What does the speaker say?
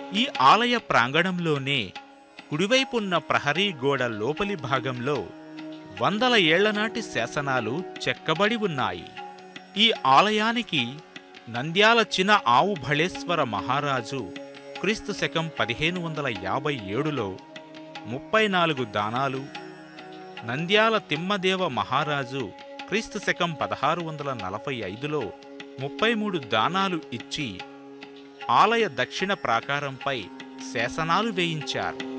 ఈ ఆలయ ప్రాంగణంలోనే కుడివైపున్న ప్రహరీ గోడ లోపలి భాగంలో వందల ఏళ్లనాటి శాసనాలు చెక్కబడి ఉన్నాయి ఈ ఆలయానికి నంద్యాల చిన ఆవు భళేశ్వర మహారాజు క్రీస్తు శకం పదిహేను వందల యాభై ఏడులో ముప్పై నాలుగు దానాలు నంద్యాల తిమ్మదేవ మహారాజు క్రీస్తు శకం పదహారు వందల నలభై ఐదులో ముప్పై మూడు దానాలు ఇచ్చి ఆలయ దక్షిణ ప్రాకారంపై శాసనాలు వేయించారు